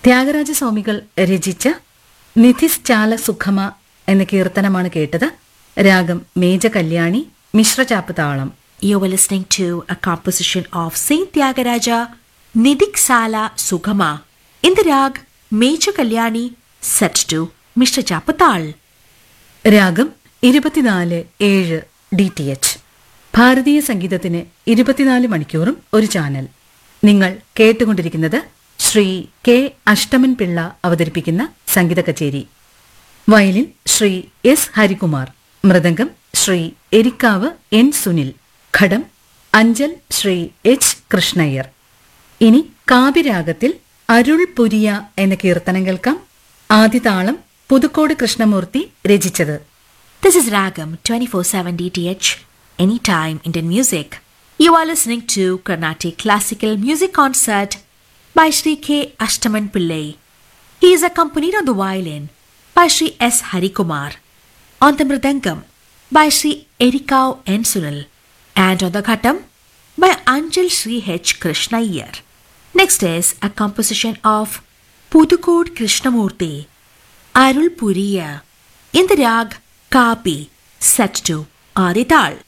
ത്യാഗരാജസ്വാമികൾ രചിച്ച നിധിശ്ചാല സുഖമ എന്ന കീർത്തനമാണ് കേട്ടത് രാഗം മേജ കല്യാണി മിശ്രചാപ്പ് താളം You were listening to a composition of Saint Tyagaraja Nidiksala Sugama in the rag Mecha Kalyani set to Mr. Chapatal. രാഗം ഇരുപത്തിനാല് ഏഴ് ഡി ടി എച്ച് ഭാരതീയ സംഗീതത്തിന് ഇരുപത്തിനാല് മണിക്കൂറും ഒരു ചാനൽ നിങ്ങൾ കേട്ടുകൊണ്ടിരിക്കുന്നത് ശ്രീ കെ അഷ്ടമൻ പിള്ള അവതരിപ്പിക്കുന്ന സംഗീത കച്ചേരി violin Sri S Harikumar mridangam Sri Erikkavu N Sunil ghatam Anchal Sri H Krishnaiyer ഇനി കാവ്യരാഗത്തിൽ അരുൾ പുരിയ എന്ന കീർത്തനം കേൾക്കാം ആദിതാളം പുതുക്കോട് കൃഷ്ണമൂർത്തി രചിച്ചത് This is Ragam 24/7 DTH Anytime Indian Music. You are listening to Carnatic Classical Music Concert by Sri K. Ashtaman Pillai. He is accompanied on the violin by Sri S. Harikumar, on the mridangam by Sri Erikau N. Sunil, and on the ghatam by Anjal Sri H. Krishnayar. Next is a composition of Pudukod Krishnamurti, Arul Puriya, in the rag Kapi, set to Adital.